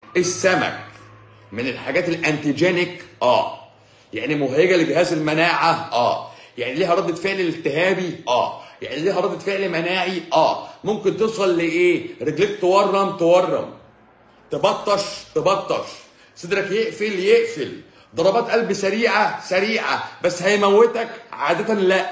السمك من الحاجات الانتيجينيك اه يعني مهيجه لجهاز المناعه اه يعني ليها ردة فعل التهابي اه يعني ليها ردة فعل مناعي اه ممكن توصل لايه رجليك تورم تورم تبطش تبطش صدرك يقفل يقفل ضربات قلب سريعه سريعه بس هيموتك عاده لا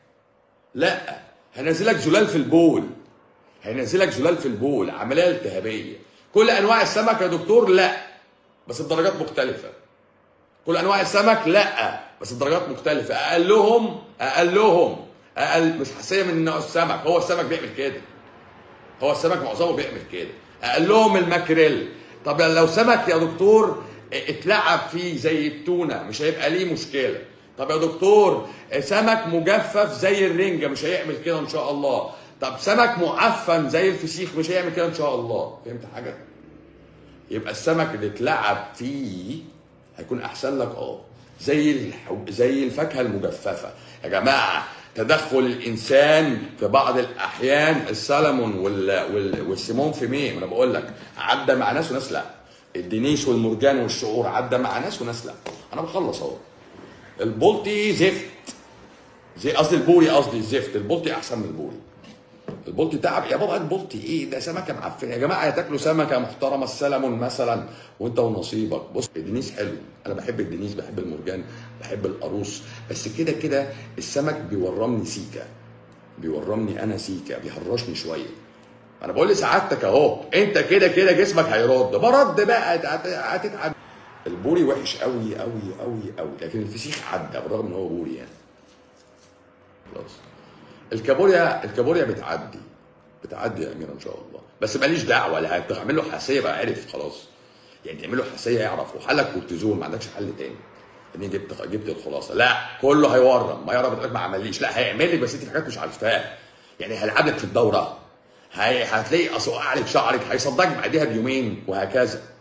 لا هينزلك زلال في البول هينزلك زلال في البول عمليه التهابيه كل انواع السمك يا دكتور لا بس بدرجات مختلفه كل انواع السمك لا بس بدرجات مختلفه اقلهم اقلهم اقل مش حساسيه من نوع السمك هو السمك بيعمل كده هو السمك معظمه بيعمل كده اقلهم الماكريل طب لو سمك يا دكتور اتلعب فيه زي التونه مش هيبقى ليه مشكله طب يا دكتور سمك مجفف زي الرنجه مش هيعمل كده ان شاء الله طب سمك معفن زي الفسيخ مش هيعمل كده ان شاء الله فهمت حاجه يبقى السمك اللي اتلعب فيه هيكون احسن لك اه زي الح... زي الفاكهه المجففه يا جماعه تدخل الانسان في بعض الاحيان السلمون وال... وال... والسيمون في ميم انا بقول لك عدى مع ناس وناس لا الدنيس والمرجان والشعور عدى مع ناس وناس لا انا بخلص اهو البلطي زفت زي قصدي البوري قصدي الزفت البلطي احسن من البوري البلطي تعب يا بابا البلطي ايه ده سمكه معفنه يا جماعه يا تاكلوا سمكه محترمه السلمون مثلا وانت ونصيبك بص الدنيس حلو انا بحب الدنيس بحب المرجان بحب القاروص بس كده كده السمك بيورمني سيكه بيورمني انا سيكه بيهرشني شويه انا بقول لسعادتك اهو انت كده كده جسمك هيرد برد بقى هت- هتتعب البوري وحش قوي قوي قوي قوي لكن الفسيخ عدى بالرغم ان هو بوري يعني خلاص الكابوريا الكابوريا بتعدي بتعدي يا امير ان شاء الله بس ماليش دعوه لا تعمل له حساسيه بقى عرف خلاص يعني تعمل له حساسيه يعرف وحلك كورتيزون ما عندكش حل تاني يعني جبت جبت الخلاصه لا كله هيورم ما يعرف يقول لك ما عمليش لا هيعمل لك بس انت في حاجات مش عارفاها يعني هيلعب لك في الدوره هي هتلاقي اصل وقع عليك شعرك هيصدقك بعديها بيومين وهكذا